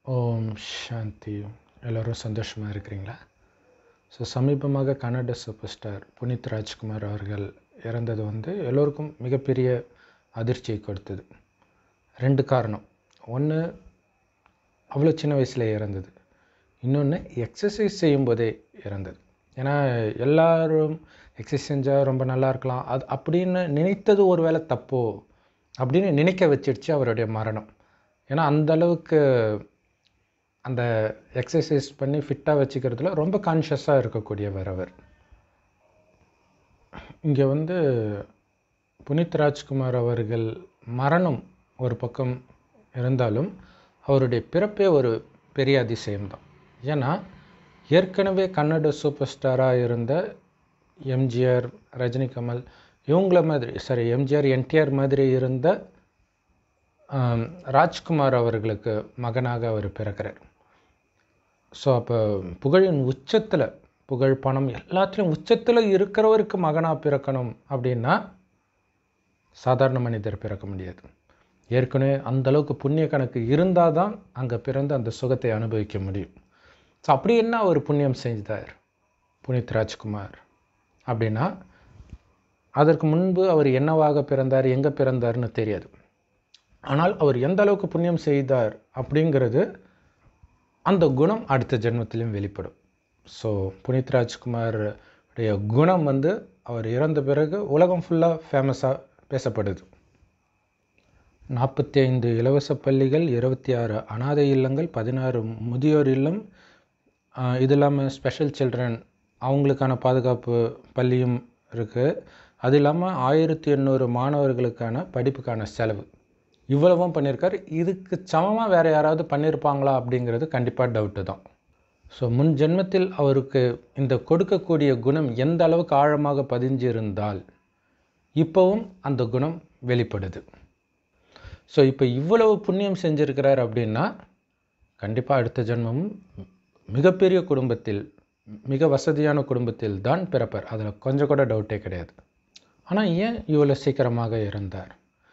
ஓம் சாந்தி எல்லோரும் சந்தோஷமாக இருக்கிறீங்களா ஸோ சமீபமாக கன்னட சூப்பர் ஸ்டார் புனித் ராஜ்குமார் அவர்கள் இறந்தது வந்து எல்லோருக்கும் மிகப்பெரிய அதிர்ச்சியை கொடுத்தது ரெண்டு காரணம் ஒன்று அவ்வளோ சின்ன வயசில் இறந்தது இன்னொன்று எக்ஸசைஸ் செய்யும்போதே இறந்தது ஏன்னா எல்லாரும் எக்ஸசைஸ் செஞ்சால் ரொம்ப நல்லா இருக்கலாம் அது அப்படின்னு நினைத்தது ஒரு வேளை தப்போ அப்படின்னு நினைக்க வச்சிடுச்சு அவருடைய மரணம் ஏன்னா அந்த அளவுக்கு அந்த எக்ஸசைஸ் பண்ணி ஃபிட்டாக வச்சுக்கிறதுல ரொம்ப கான்ஷியஸாக இருக்கக்கூடியவர் அவர் இங்கே வந்து புனித் ராஜ்குமார் அவர்கள் மரணம் ஒரு பக்கம் இருந்தாலும் அவருடைய பிறப்பே ஒரு பெரிய அதிசயம்தான் ஏன்னா ஏற்கனவே கன்னட சூப்பர் ஸ்டாராக இருந்த எம்ஜிஆர் ரஜினி கமல் இவங்கள மாதிரி சாரி எம்ஜிஆர் என்டிஆர் மாதிரி இருந்த ராஜ்குமார் அவர்களுக்கு மகனாக அவர் பிறக்கிறார் ஸோ அப்போ புகழின் உச்சத்தில் புகழ் பணம் எல்லாத்துலேயும் உச்சத்தில் இருக்கிறவருக்கு மகனாக பிறக்கணும் அப்படின்னா சாதாரண மனிதர் பிறக்க முடியாது ஏற்கனவே அந்தளவுக்கு புண்ணிய கணக்கு இருந்தால் தான் அங்கே பிறந்து அந்த சுகத்தை அனுபவிக்க முடியும் ஸோ அப்படி என்ன அவர் புண்ணியம் செஞ்சார் புனித் ராஜ்குமார் அப்படின்னா அதற்கு முன்பு அவர் என்னவாக பிறந்தார் எங்கே பிறந்தார்னு தெரியாது ஆனால் அவர் எந்த அளவுக்கு புண்ணியம் செய்தார் அப்படிங்கிறது அந்த குணம் அடுத்த ஜென்மத்திலையும் வெளிப்படும் ஸோ புனித் ராஜ்குமார் உடைய குணம் வந்து அவர் இறந்த பிறகு உலகம் ஃபுல்லாக ஃபேமஸாக பேசப்படுது நாற்பத்தி ஐந்து இலவச பள்ளிகள் இருபத்தி ஆறு அனாதை இல்லங்கள் பதினாறு முதியோர் இல்லம் இது இல்லாமல் ஸ்பெஷல் சில்ட்ரன் அவங்களுக்கான பாதுகாப்பு பள்ளியும் இருக்குது அது இல்லாமல் ஆயிரத்தி எண்ணூறு மாணவர்களுக்கான படிப்புக்கான செலவு இவ்வளவும் பண்ணியிருக்கார் இதுக்கு சமமாக வேறு யாராவது பண்ணியிருப்பாங்களா அப்படிங்கிறது கண்டிப்பாக டவுட்டு தான் ஸோ முன் ஜென்மத்தில் அவருக்கு இந்த கொடுக்கக்கூடிய குணம் எந்த அளவுக்கு ஆழமாக பதிஞ்சிருந்தால் இப்போவும் அந்த குணம் வெளிப்படுது ஸோ இப்போ இவ்வளவு புண்ணியம் செஞ்சுருக்கிறார் அப்படின்னா கண்டிப்பாக அடுத்த ஜென்மமும் மிகப்பெரிய குடும்பத்தில் மிக வசதியான குடும்பத்தில் தான் பிறப்பார் அதில் கொஞ்சம் கூட டவுட்டே கிடையாது ஆனால் ஏன் இவ்வளோ சீக்கிரமாக இறந்தார்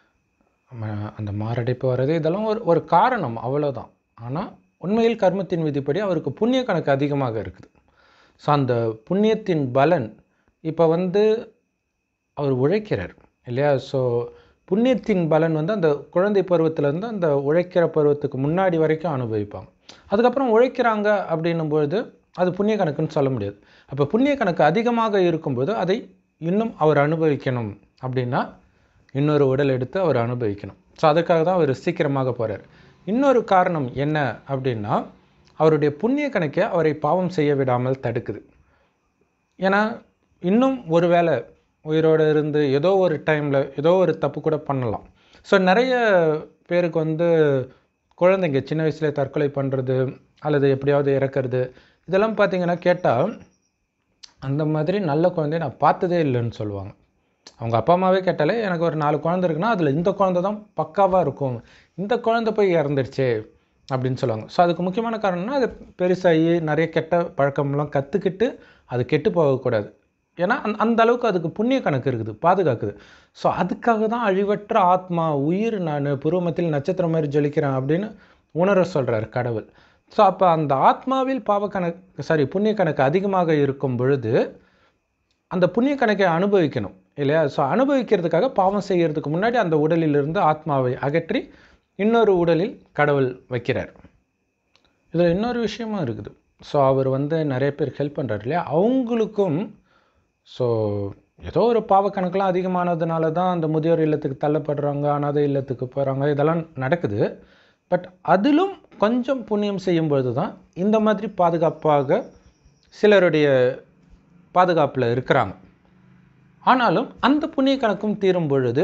அந்த மாரடைப்பு வர்றது இதெல்லாம் ஒரு ஒரு காரணம் அவ்வளோதான் ஆனால் உண்மையில் கர்மத்தின் விதிப்படி அவருக்கு புண்ணிய கணக்கு அதிகமாக இருக்குது ஸோ அந்த புண்ணியத்தின் பலன் இப்போ வந்து அவர் உழைக்கிறார் இல்லையா ஸோ புண்ணியத்தின் பலன் வந்து அந்த குழந்தை பருவத்திலேருந்து அந்த உழைக்கிற பருவத்துக்கு முன்னாடி வரைக்கும் அனுபவிப்பாங்க அதுக்கப்புறம் உழைக்கிறாங்க அப்படின்னும்பொழுது அது புண்ணிய கணக்குன்னு சொல்ல முடியாது அப்போ புண்ணிய கணக்கு அதிகமாக இருக்கும்போது அதை இன்னும் அவர் அனுபவிக்கணும் அப்படின்னா இன்னொரு உடல் எடுத்து அவர் அனுபவிக்கணும் ஸோ அதுக்காக தான் அவர் சீக்கிரமாக போகிறார் இன்னொரு காரணம் என்ன அப்படின்னா அவருடைய புண்ணிய கணக்கை அவரை பாவம் செய்ய விடாமல் தடுக்குது ஏன்னா இன்னும் ஒரு வேளை உயிரோடு இருந்து ஏதோ ஒரு டைமில் ஏதோ ஒரு தப்பு கூட பண்ணலாம் ஸோ நிறைய பேருக்கு வந்து குழந்தைங்க சின்ன வயசுலேயே தற்கொலை பண்ணுறது அல்லது எப்படியாவது இறக்கிறது இதெல்லாம் பார்த்தீங்கன்னா கேட்டால் அந்த மாதிரி நல்ல குழந்தைய நான் பார்த்ததே இல்லைன்னு சொல்லுவாங்க அவங்க அப்பா அம்மாவே கேட்டாலே எனக்கு ஒரு நாலு குழந்தை இருக்குன்னா அதில் இந்த குழந்தை தான் பக்காவாக இருக்கும் இந்த குழந்தை போய் இறந்துருச்சே அப்படின்னு சொல்லுவாங்க ஸோ அதுக்கு முக்கியமான காரணம்னா அது பெருசாகி நிறைய கெட்ட பழக்கம்லாம் கற்றுக்கிட்டு அது கெட்டு போகக்கூடாது ஏன்னா அந் அந்த அளவுக்கு அதுக்கு புண்ணிய கணக்கு இருக்குது பாதுகாக்குது ஸோ அதுக்காக தான் அழிவற்ற ஆத்மா உயிர் நான் புருவமத்தில் நட்சத்திரம் மாதிரி ஜொலிக்கிறேன் அப்படின்னு உணர சொல்கிறார் கடவுள் ஸோ அப்போ அந்த ஆத்மாவில் பாவ கணக்கு சாரி புண்ணிய கணக்கு அதிகமாக இருக்கும் பொழுது அந்த புண்ணிய கணக்கை அனுபவிக்கணும் இல்லையா ஸோ அனுபவிக்கிறதுக்காக பாவம் செய்கிறதுக்கு முன்னாடி அந்த உடலிலிருந்து ஆத்மாவை அகற்றி இன்னொரு உடலில் கடவுள் வைக்கிறார் இதில் இன்னொரு விஷயமும் இருக்குது ஸோ அவர் வந்து நிறைய பேர் ஹெல்ப் பண்ணுறாரு இல்லையா அவங்களுக்கும் ஸோ ஏதோ ஒரு பாவக்கணக்கெலாம் அதிகமானதுனால தான் அந்த முதியோர் இல்லத்துக்கு தள்ளப்படுறாங்க அனாதை இல்லத்துக்கு போகிறாங்க இதெல்லாம் நடக்குது பட் அதிலும் கொஞ்சம் புண்ணியம் செய்யும்பொழுது தான் இந்த மாதிரி பாதுகாப்பாக சிலருடைய பாதுகாப்பில் இருக்கிறாங்க ஆனாலும் அந்த புண்ணிய கணக்கும் தீரும் பொழுது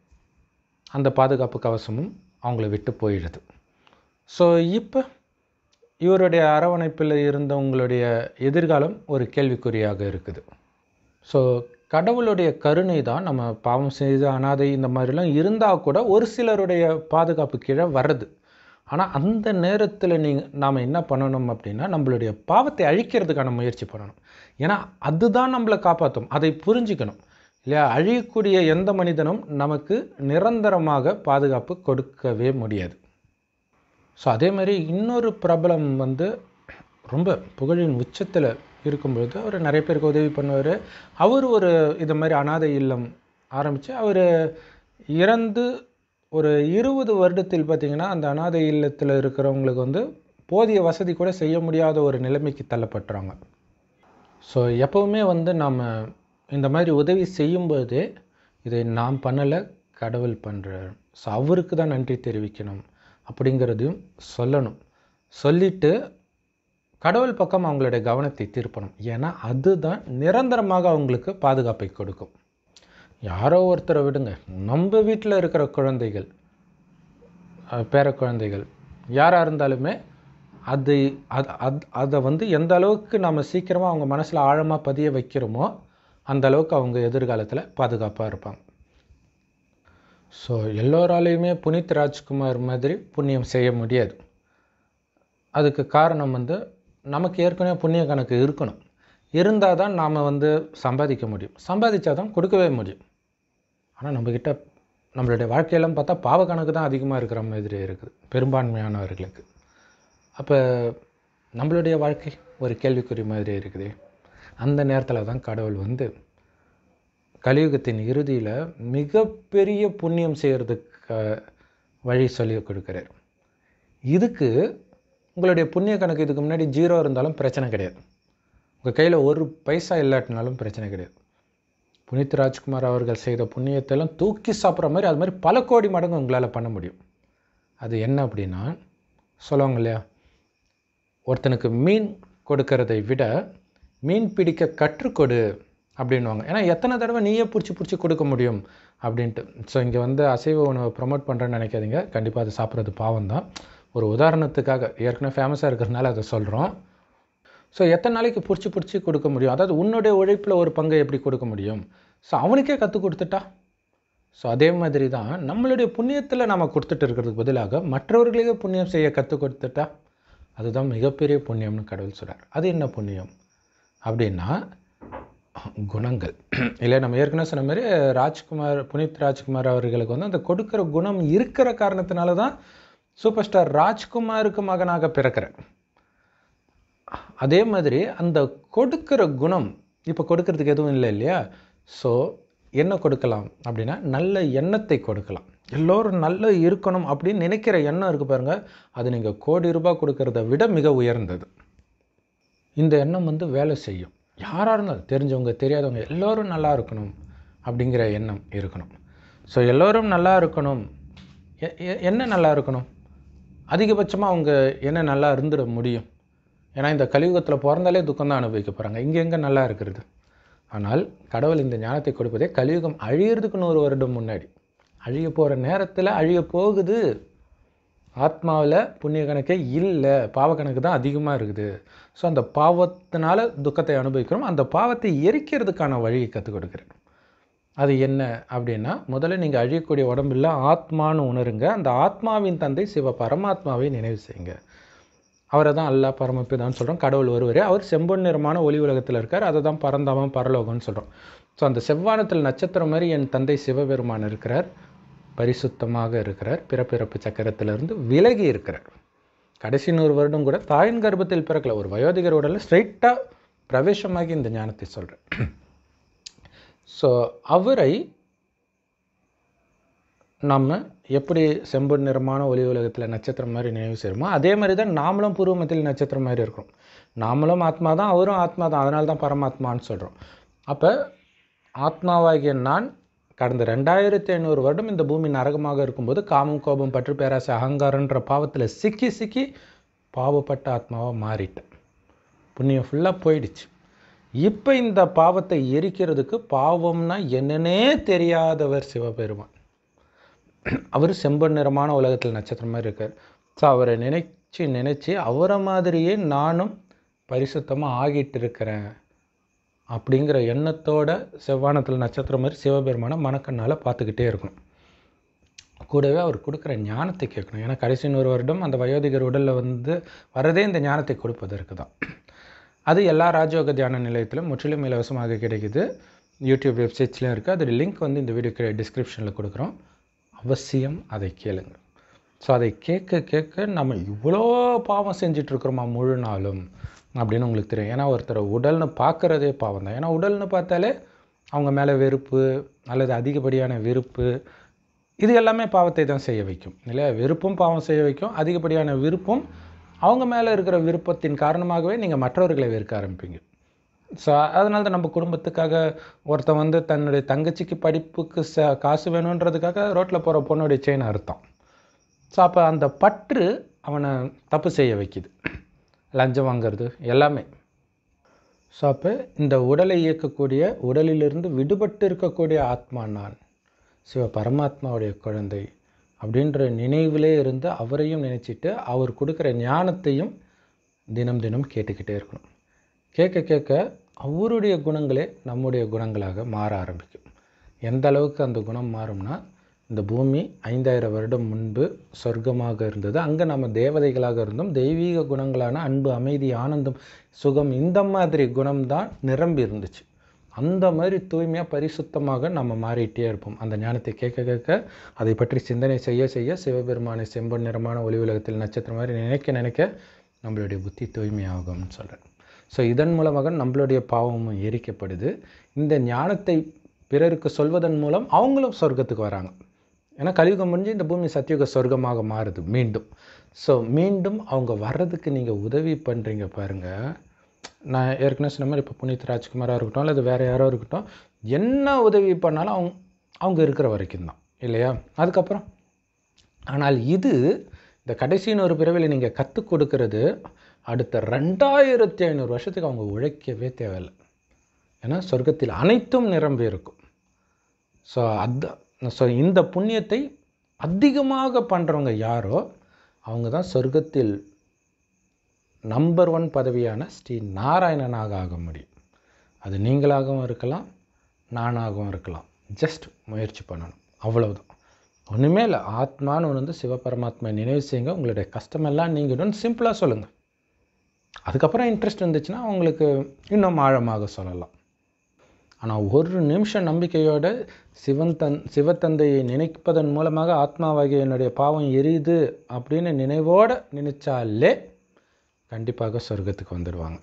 அந்த பாதுகாப்பு கவசமும் அவங்கள விட்டு போயிடுது ஸோ இப்போ இவருடைய அரவணைப்பில் இருந்தவங்களுடைய எதிர்காலம் ஒரு கேள்விக்குறியாக இருக்குது ஸோ கடவுளுடைய கருணை தான் நம்ம பாவம் செய்து அனாதை இந்த மாதிரிலாம் இருந்தால் கூட ஒரு சிலருடைய பாதுகாப்பு கீழே வர்றது ஆனால் அந்த நேரத்தில் நீங்கள் நாம் என்ன பண்ணணும் அப்படின்னா நம்மளுடைய பாவத்தை அழிக்கிறதுக்கான முயற்சி பண்ணணும் ஏன்னா அதுதான் நம்மளை காப்பாற்றும் அதை புரிஞ்சுக்கணும் இல்லையா அழியக்கூடிய எந்த மனிதனும் நமக்கு நிரந்தரமாக பாதுகாப்பு கொடுக்கவே முடியாது ஸோ அதே மாதிரி இன்னொரு பிரபலம் வந்து ரொம்ப புகழின் உச்சத்தில் இருக்கும்பொழுது அவர் நிறைய பேருக்கு உதவி பண்ணுவார் அவர் ஒரு இது மாதிரி அனாதை இல்லம் ஆரம்பித்து அவர் இறந்து ஒரு இருபது வருடத்தில் பார்த்திங்கன்னா அந்த அனாதை இல்லத்தில் இருக்கிறவங்களுக்கு வந்து போதிய வசதி கூட செய்ய முடியாத ஒரு நிலைமைக்கு தள்ளப்பட்டுறாங்க ஸோ எப்போவுமே வந்து நாம் இந்த மாதிரி உதவி செய்யும்போதே இதை நாம் பண்ணலை கடவுள் பண்ணுறார் ஸோ அவருக்கு தான் நன்றி தெரிவிக்கணும் அப்படிங்கிறதையும் சொல்லணும் சொல்லிட்டு கடவுள் பக்கம் அவங்களுடைய கவனத்தை திருப்பணும் ஏன்னா அதுதான் நிரந்தரமாக அவங்களுக்கு பாதுகாப்பை கொடுக்கும் யாரோ ஒருத்தரை விடுங்க நம்ம வீட்டில் இருக்கிற குழந்தைகள் அஹ், பேர குழந்தைகள் யாராக இருந்தாலுமே அது அது அது அதை வந்து எந்த அளவுக்கு நம்ம சீக்கிரமாக அவங்க மனசில் ஆழமாக பதிய வைக்கிறோமோ அந்த அளவுக்கு அவங்க எதிர்காலத்தில் பாதுகாப்பாக இருப்பாங்க ஸோ எல்லோராலையுமே புனித் ராஜ்குமார் மாதிரி புண்ணியம் செய்ய முடியாது அதுக்கு காரணம் வந்து நமக்கு ஏற்கனவே புண்ணிய கணக்கு இருக்கணும் இருந்தால் தான் நாம் வந்து சம்பாதிக்க முடியும் சம்பாதிச்சா தான் கொடுக்கவே முடியும் ஆனால் நம்மக்கிட்ட நம்மளுடைய வாழ்க்கையெல்லாம் பார்த்தா பாவ கணக்கு தான் அதிகமாக இருக்கிற மாதிரி இருக்குது பெரும்பான்மையானவர்களுக்கு அப்போ நம்மளுடைய வாழ்க்கை ஒரு கேள்விக்குறி மாதிரி இருக்குது அந்த நேரத்தில் தான் கடவுள் வந்து கலியுகத்தின் இறுதியில் மிகப்பெரிய புண்ணியம் செய்கிறதுக்கு வழி சொல்லி கொடுக்குறார் இதுக்கு உங்களுடைய புண்ணிய கணக்கு இதுக்கு முன்னாடி ஜீரோ இருந்தாலும் பிரச்சனை கிடையாது உங்கள் கையில் ஒரு பைசா இல்லாட்டினாலும் பிரச்சனை கிடையாது புனித் ராஜ்குமார் அவர்கள் செய்த புண்ணியத்தெல்லாம் தூக்கி சாப்பிட்ற மாதிரி அது மாதிரி பல கோடி மடங்கு உங்களால் பண்ண முடியும் அது என்ன அப்படின்னா சொல்லுவாங்க இல்லையா ஒருத்தனுக்கு மீன் கொடுக்கறதை விட மீன் பிடிக்க கற்றுக்கொடு அப்படின்வாங்க ஏன்னா எத்தனை தடவை நீயே பிடிச்சி பிடிச்சி கொடுக்க முடியும் அப்படின்ட்டு ஸோ இங்கே வந்து அசைவ உணவை ப்ரொமோட் பண்ணுறேன்னு நினைக்காதீங்க கண்டிப்பாக அது சாப்பிட்றது பாவம் தான் ஒரு உதாரணத்துக்காக ஏற்கனவே ஃபேமஸாக இருக்கிறதுனால அதை சொல்கிறோம் ஸோ எத்தனை நாளைக்கு பிடிச்சி பிடிச்சி கொடுக்க முடியும் அதாவது உன்னுடைய உழைப்பில் ஒரு பங்கை எப்படி கொடுக்க முடியும் ஸோ அவனுக்கே கற்றுக் கொடுத்துட்டா ஸோ அதே மாதிரி தான் நம்மளுடைய புண்ணியத்தில் நம்ம கொடுத்துட்டு இருக்கிறதுக்கு பதிலாக மற்றவர்களுக்கே புண்ணியம் செய்ய கற்றுக் கொடுத்துட்டா அதுதான் மிகப்பெரிய புண்ணியம்னு கடவுள் சொல்கிறார் அது என்ன புண்ணியம் அப்படின்னா குணங்கள் இல்லை நம்ம ஏற்கனவே சொன்ன மாதிரி ராஜ்குமார் புனித் ராஜ்குமார் அவர்களுக்கு வந்து அந்த கொடுக்கிற குணம் இருக்கிற காரணத்தினால தான் சூப்பர் ஸ்டார் ராஜ்குமாருக்கு மகனாக பிறக்கிறார் அதே மாதிரி அந்த கொடுக்கிற குணம் இப்போ கொடுக்கறதுக்கு எதுவும் இல்லை இல்லையா ஸோ என்ன கொடுக்கலாம் அப்படின்னா நல்ல எண்ணத்தை கொடுக்கலாம் எல்லோரும் நல்ல இருக்கணும் அப்படின்னு நினைக்கிற எண்ணம் இருக்குது பாருங்கள் அது நீங்கள் கோடி ரூபாய் கொடுக்கறத விட மிக உயர்ந்தது இந்த எண்ணம் வந்து வேலை செய்யும் யாராக இருந்தாலும் தெரிஞ்சவங்க தெரியாதவங்க எல்லோரும் நல்லா இருக்கணும் அப்படிங்கிற எண்ணம் இருக்கணும் ஸோ எல்லோரும் நல்லா இருக்கணும் எ- எ- என்ன நல்லா இருக்கணும் அதிகபட்சமாக அவங்க என்ன நல்லா இருந்துட முடியும் ஏன்னா இந்த கலியுகத்தில் பிறந்தாலே துக்கம் தான் அனுபவிக்க போகிறாங்க இங்கே எங்கே நல்லா இருக்கிறது ஆனால் கடவுள் இந்த ஞானத்தை கொடுப்பதே கலியுகம் அழியறதுக்கு நூறு வருடம் முன்னாடி அழிய போகிற நேரத்தில் அழிய போகுது ஆத்மாவில் புண்ணிய கணக்கே இல்லை பாவ கணக்கு தான் அதிகமாக இருக்குது ஸோ அந்த பாவத்தினால துக்கத்தை அனுபவிக்கிறோம் அந்த பாவத்தை எரிக்கிறதுக்கான வழியை கற்றுக் கொடுக்குறேன் அது என்ன அப்படின்னா முதல்ல நீங்கள் அழியக்கூடிய உடம்பில் ஆத்மான்னு உணருங்க அந்த ஆத்மாவின் தந்தை சிவ பரமாத்மாவை நினைவு செய்யுங்க அவரை தான் அல்லாஹ் பரமபிதான்னு சொல்கிறோம் கடவுள் ஒருவரே அவர் செம்பொன் நிறமான ஒளி உலகத்தில் இருக்கார் அதை தான் பரந்தாமம் பரலோகம்னு சொல்கிறோம் ஸோ அந்த செவ்வானத்தில் நட்சத்திரம் மாதிரி என் தந்தை சிவபெருமான் இருக்கிறார் பரிசுத்தமாக இருக்கிறார் பிறப்பிறப்பு சக்கரத்திலிருந்து விலகி இருக்கிறார் கடைசி நூறு வருடம் கூட தாயின் கர்ப்பத்தில் பிறக்கல ஒரு வயோதிகர் உடலில் ஸ்ட்ரைட்டாக பிரவேசமாகி இந்த ஞானத்தை சொல்கிறேன் ஸோ அவரை நம்ம எப்படி செம்பொன் நிறமான ஒளி உலகத்தில் நட்சத்திரம் மாதிரி நினைவு செய்கிறோமோ அதே மாதிரி தான் நாமளும் பூர்வமத்தில் நட்சத்திரம் மாதிரி இருக்கிறோம் நாமளும் ஆத்மா தான் அவரும் ஆத்மா தான் அதனால தான் பரமாத்மான்னு சொல்கிறோம் அப்போ ஆத்மாவாகிய நான் கடந்த ரெண்டாயிரத்தி ஐநூறு வருடம் இந்த பூமி நரகமாக இருக்கும்போது காமம் கோபம் பற்று பேராசை அகங்காரன்ற பாவத்தில் சிக்கி சிக்கி பாவப்பட்ட ஆத்மாவாக மாறிட்டேன் புண்ணியம் ஃபுல்லாக போயிடுச்சு இப்போ இந்த பாவத்தை எரிக்கிறதுக்கு பாவம்னா என்னன்னே தெரியாதவர் சிவபெருமான் அவர் செம்பன் நிறமான உலகத்தில் நட்சத்திரம் மாதிரி இருக்கார் ஸோ அவரை நினைச்சு நினைச்சு அவரை மாதிரியே நானும் பரிசுத்தமாக ஆகிட்டு இருக்கிறேன் அப்படிங்கிற எண்ணத்தோட செவ்வானத்தில் நட்சத்திரம் மாதிரி சிவபெருமானை மனக்கண்ணால் பார்த்துக்கிட்டே இருக்கணும் கூடவே அவர் கொடுக்குற ஞானத்தை கேட்கணும் ஏன்னா கடைசி நூறு வருடம் அந்த வயோதிகர் உடலில் வந்து வரதே இந்த ஞானத்தை கொடுப்பதற்கு தான் அது எல்லா ராஜயோக தியான நிலையத்திலும் முற்றிலும் இலவசமாக கிடைக்குது யூடியூப் வெப்சைட்ஸ்லையும் இருக்குது அதோட லிங்க் வந்து இந்த வீடியோ டிஸ்கிரிப்ஷனில் கொடுக்குறோம் அவசியம் அதை கேளுங்க ஸோ அதை கேட்க கேட்க நம்ம இவ்வளோ பாவம் செஞ்சிட்ருக்குறோமா முழு நாளும் அப்படின்னு உங்களுக்கு தெரியும் ஏன்னா ஒருத்தர் உடல்னு பார்க்குறதே பாவம் தான் ஏன்னா உடல்னு பார்த்தாலே அவங்க மேலே வெறுப்பு அல்லது அதிகப்படியான வெறுப்பு இது எல்லாமே பாவத்தை தான் செய்ய வைக்கும் இல்லையா வெறுப்பும் பாவம் செய்ய வைக்கும் அதிகப்படியான விருப்பம் அவங்க மேலே இருக்கிற விருப்பத்தின் காரணமாகவே நீங்கள் மற்றவர்களை வெறுக்க ஆரம்பிப்பீங்க ஸோ அதனால தான் நம்ம குடும்பத்துக்காக ஒருத்தன் வந்து தன்னுடைய தங்கச்சிக்கு படிப்புக்கு ச காசு வேணுன்றதுக்காக ரோட்டில் போகிற பொண்ணுடைய செயின் அறுத்தான் ஸோ அப்போ அந்த பற்று அவனை தப்பு செய்ய வைக்குது லஞ்சம் வாங்கிறது எல்லாமே ஸோ அப்போ இந்த உடலை இயக்கக்கூடிய உடலிலிருந்து விடுபட்டு இருக்கக்கூடிய ஆத்மா நான் சிவ பரமாத்மாவுடைய குழந்தை அப்படின்ற நினைவிலே இருந்து அவரையும் நினச்சிட்டு அவர் கொடுக்குற ஞானத்தையும் தினம் தினம் கேட்டுக்கிட்டே இருக்கணும் கேட்க கேட்க அவருடைய குணங்களே நம்முடைய குணங்களாக மாற ஆரம்பிக்கும் எந்த அளவுக்கு அந்த குணம் மாறும்னா இந்த பூமி ஐந்தாயிரம் வருடம் முன்பு சொர்க்கமாக இருந்தது அங்கே நம்ம தேவதைகளாக இருந்தோம் தெய்வீக குணங்களான அன்பு அமைதி ஆனந்தம் சுகம் இந்த மாதிரி குணம்தான் நிரம்பி இருந்துச்சு அந்த மாதிரி தூய்மையாக பரிசுத்தமாக நம்ம மாறிட்டே இருப்போம் அந்த ஞானத்தை கேட்க கேட்க அதை பற்றி சிந்தனை செய்ய செய்ய சிவபெருமானை செம்பொன் நிறமான ஒளி உலகத்தில் நட்சத்திரம் மாதிரி நினைக்க நினைக்க நம்மளுடைய புத்தி தூய்மையாகும்னு சொல்கிறேன் ஸோ இதன் மூலமாக நம்மளுடைய பாவமும் எரிக்கப்படுது இந்த ஞானத்தை பிறருக்கு சொல்வதன் மூலம் அவங்களும் சொர்க்கத்துக்கு வராங்க ஏன்னா கலியுகம் முடிஞ்சு இந்த பூமி சத்தியுக சொர்க்கமாக மாறுது மீண்டும் ஸோ மீண்டும் அவங்க வர்றதுக்கு நீங்கள் உதவி பண்ணுறீங்க பாருங்கள் நான் ஏற்கனவே சொன்ன மாதிரி இப்போ புனித் ராஜ்குமாராக இருக்கட்டும் அல்லது வேறு யாரோ இருக்கட்டும் என்ன உதவி பண்ணாலும் அவங்க அவங்க இருக்கிற வரைக்கும் தான் இல்லையா அதுக்கப்புறம் ஆனால் இது இந்த கடைசின்னு ஒரு பிறவியில் நீங்கள் கற்றுக் கொடுக்கறது அடுத்த ரெண்டாயிரத்தி ஐநூறு வருஷத்துக்கு அவங்க உழைக்கவே தேவையில்லை ஏன்னா சொர்க்கத்தில் அனைத்தும் நிரம்பி இருக்கும் ஸோ அது ஸோ இந்த புண்ணியத்தை அதிகமாக பண்ணுறவங்க யாரோ அவங்க தான் சொர்க்கத்தில் நம்பர் ஒன் பதவியான ஸ்ரீ நாராயணனாக ஆக முடியும் அது நீங்களாகவும் இருக்கலாம் நானாகவும் இருக்கலாம் ஜஸ்ட் முயற்சி பண்ணணும் அவ்வளவுதான் ஒன்றுமே இல்லை ஆத்மான்னு ஒன்று வந்து சிவபரமாத்மா நினைவு செய்யுங்க உங்களுடைய கஷ்டமெல்லாம் நீங்கிடும் சிம்பிளாக சொல்லுங்கள் அதுக்கப்புறம் இன்ட்ரெஸ்ட் இருந்துச்சுன்னா உங்களுக்கு இன்னும் ஆழமாக சொல்லலாம் ஆனால் ஒரு நிமிஷம் நம்பிக்கையோட சிவன் தன் சிவத்தந்தையை நினைப்பதன் மூலமாக ஆத்மாவாகிய என்னுடைய பாவம் எரியுது அப்படின்னு நினைவோடு நினைச்சாலே கண்டிப்பாக சொர்க்கத்துக்கு வந்துடுவாங்க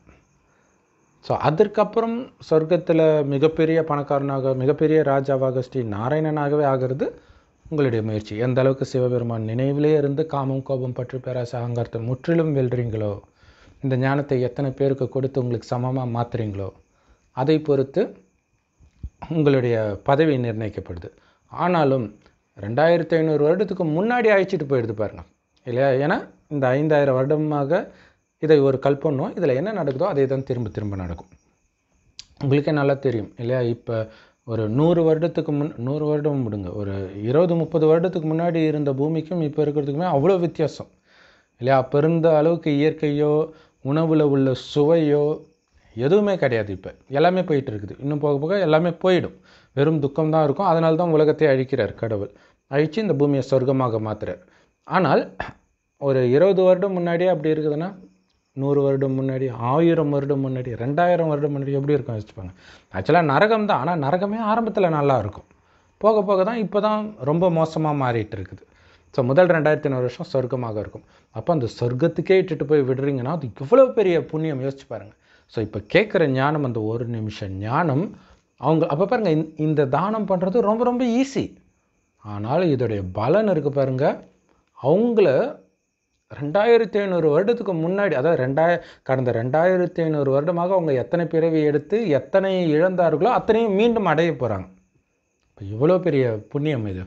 ஸோ அதற்கப்புறம் சொர்க்கத்தில் மிகப்பெரிய பணக்காரனாக மிகப்பெரிய ராஜாவாக ஸ்ரீ நாராயணனாகவே ஆகிறது உங்களுடைய முயற்சி எந்த அளவுக்கு சிவபெருமான் நினைவிலே இருந்து காமம் கோபம் பற்று பேராசை அகங்காரத்தை முற்றிலும் வெல்றீங்களோ இந்த ஞானத்தை எத்தனை பேருக்கு கொடுத்து உங்களுக்கு சமமாக மாற்றுறீங்களோ அதை பொறுத்து உங்களுடைய பதவி நிர்ணயிக்கப்படுது ஆனாலும் ரெண்டாயிரத்தி ஐநூறு வருடத்துக்கு முன்னாடி அழைச்சிட்டு போயிடுது பாருங்க இல்லையா ஏன்னா இந்த ஐந்தாயிரம் வருடமாக இதை ஒரு கல்பனும் இதில் என்ன நடக்குதோ அதே தான் திரும்ப திரும்ப நடக்கும் உங்களுக்கே நல்லா தெரியும் இல்லையா இப்போ ஒரு நூறு வருடத்துக்கு முன் நூறு வருடம் விடுங்க ஒரு இருபது முப்பது வருடத்துக்கு முன்னாடி இருந்த பூமிக்கும் இப்போ இருக்கிறதுக்குமே அவ்வளோ வித்தியாசம் இல்லையா அப்போ இருந்த அளவுக்கு இயற்கையோ உணவில் உள்ள சுவையோ எதுவுமே கிடையாது இப்போ எல்லாமே போயிட்டு இருக்குது இன்னும் போக போக எல்லாமே போயிடும் வெறும் துக்கம் தான் இருக்கும் அதனால தான் உலகத்தை அழிக்கிறார் கடவுள் அழித்து இந்த பூமியை சொர்க்கமாக மாற்றுறார் ஆனால் ஒரு இருபது வருடம் முன்னாடியே அப்படி இருக்குதுன்னா நூறு வருடம் முன்னாடி ஆயிரம் வருடம் முன்னாடி ரெண்டாயிரம் வருடம் முன்னாடி எப்படி இருக்கும் வச்சுப்பாங்க ஆக்சுவலாக நரகம் தான் ஆனால் நரகமே ஆரம்பத்தில் நல்லா இருக்கும் போக போக தான் இப்போ தான் ரொம்ப மோசமாக மாறிட்டு இருக்குது ஸோ முதல் ரெண்டாயிரத்தி ஐநூறு வருஷம் சொர்க்கமாக இருக்கும் அப்போ அந்த சொர்க்கத்துக்கே இட்டுட்டு போய் விடுறீங்கன்னா அது இவ்வளோ பெரிய புண்ணியம் யோசிச்சு பாருங்கள் ஸோ இப்போ கேட்குற ஞானம் அந்த ஒரு நிமிஷம் ஞானம் அவங்க அப்போ பாருங்கள் இந்த- இந்த தானம் பண்ணுறது ரொம்ப ரொம்ப ஈஸி ஆனால் இதோடைய பலன் இருக்குது பாருங்கள் அவங்கள ரெண்டாயிரத்தி ஐநூறு வருடத்துக்கு முன்னாடி அதாவது ரெண்டாய கடந்த ரெண்டாயிரத்தி ஐநூறு வருடமாக அவங்க எத்தனை பிறவி எடுத்து எத்தனை இழந்தார்களோ அத்தனையும் மீண்டும் அடைய போகிறாங்க இப்போ இவ்வளோ பெரிய புண்ணியம் இது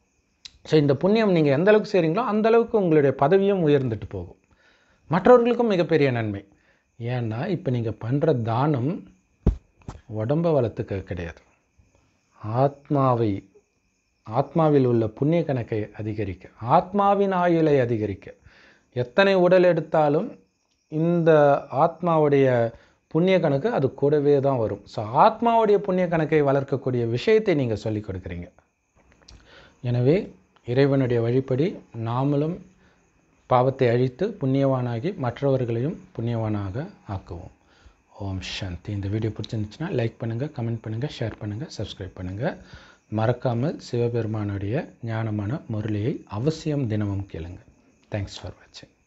ஸோ இந்த புண்ணியம் நீங்கள் எந்த அளவுக்கு செய்கிறீங்களோ அந்த அளவுக்கு உங்களுடைய பதவியும் உயர்ந்துட்டு போகும் மற்றவர்களுக்கும் மிகப்பெரிய நன்மை ஏன்னா இப்போ நீங்கள் பண்ணுற தானம் உடம்பை வளர்த்துக்க கிடையாது ஆத்மாவை ஆத்மாவில் உள்ள புண்ணிய கணக்கை அதிகரிக்க ஆத்மாவின் ஆயுளை அதிகரிக்க எத்தனை உடல் எடுத்தாலும் இந்த ஆத்மாவுடைய புண்ணிய கணக்கு அது கூடவே தான் வரும் ஸோ ஆத்மாவுடைய புண்ணிய கணக்கை வளர்க்கக்கூடிய விஷயத்தை நீங்கள் சொல்லிக் கொடுக்குறீங்க எனவே இறைவனுடைய வழிப்படி நாமளும் பாவத்தை அழித்து புண்ணியவானாகி மற்றவர்களையும் புண்ணியவானாக ஆக்குவோம் ஓம் சாந்தி இந்த வீடியோ பிடிச்சிருந்துச்சுன்னா லைக் பண்ணுங்கள் கமெண்ட் பண்ணுங்கள் ஷேர் பண்ணுங்கள் சப்ஸ்கிரைப் பண்ணுங்கள் மறக்காமல் சிவபெருமானுடைய ஞானமான முரளியை அவசியம் தினமும் கேளுங்க தேங்க்ஸ் ஃபார் வாட்சிங்